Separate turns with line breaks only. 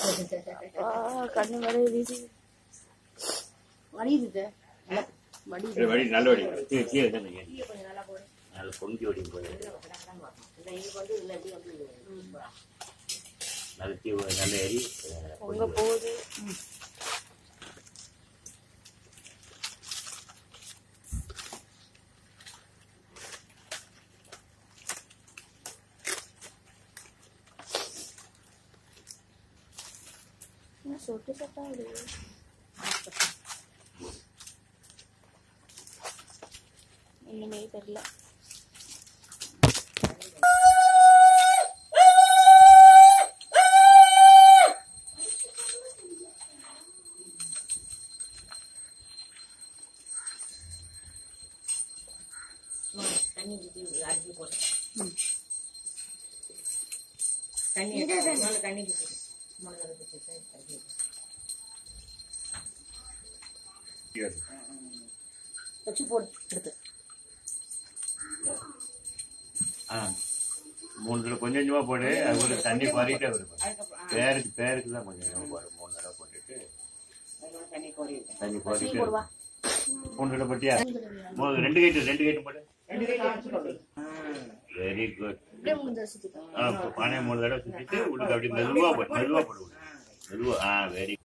ஆ, கண்ணு மேலே வீசி
வடியுது வடி
இது வடி நல்ல வடி கீழே கீழே தானே ஏன்
கொஞ்சம் நல்லா போடு
நல்ல பொங்கி வடி போகுது
இந்த இது வந்து இதுல எப்படி வந்து
நல்ல தீ நல்ல எரி அஹ்,
உங்க போகுது என்ன சொட்டு சொட்டா வருது ஒண்ணுமே தெரியல
தண்ணி ஊற்றி அரிசி போட்டு தண்ணி முதல்ல தண்ணி ஊற்றி முதல்ல ஊற்றி அரிசி
கீழே.
வச்சு போடு எடுத்து
ஆ மூணு கிலோ கொஞ்சம் கொஞ்சமா போடு அது ஒரு தண்ணி பாரிட்டே வரும்
அதுக்கப்புறம்
பேருக்கு பேருக்கு தான் கொஞ்சம் கொஞ்சமா போடு மூணு தடவை போட்டுட்டு
அதோட தண்ணி கோரி இருக்கும்
தண்ணி
சீ
பாரிட்டு
போடுவா
மூணு கிலோ போட்டியா மூணு ரெண்டு கைட்டு ரெண்டு கைட்டு போடு
ரெண்டு கை காமிச்சு போடு
வெரி குட்
அப்படியே முடிஞ்ச சுத்திக்கலாம்
பானையை மூணு தடவை சுத்திட்டு உள்ளுக்கு அப்படி மெதுவா போடு மெதுவா போடு உள்ள. மெதுவா ஆ வெரி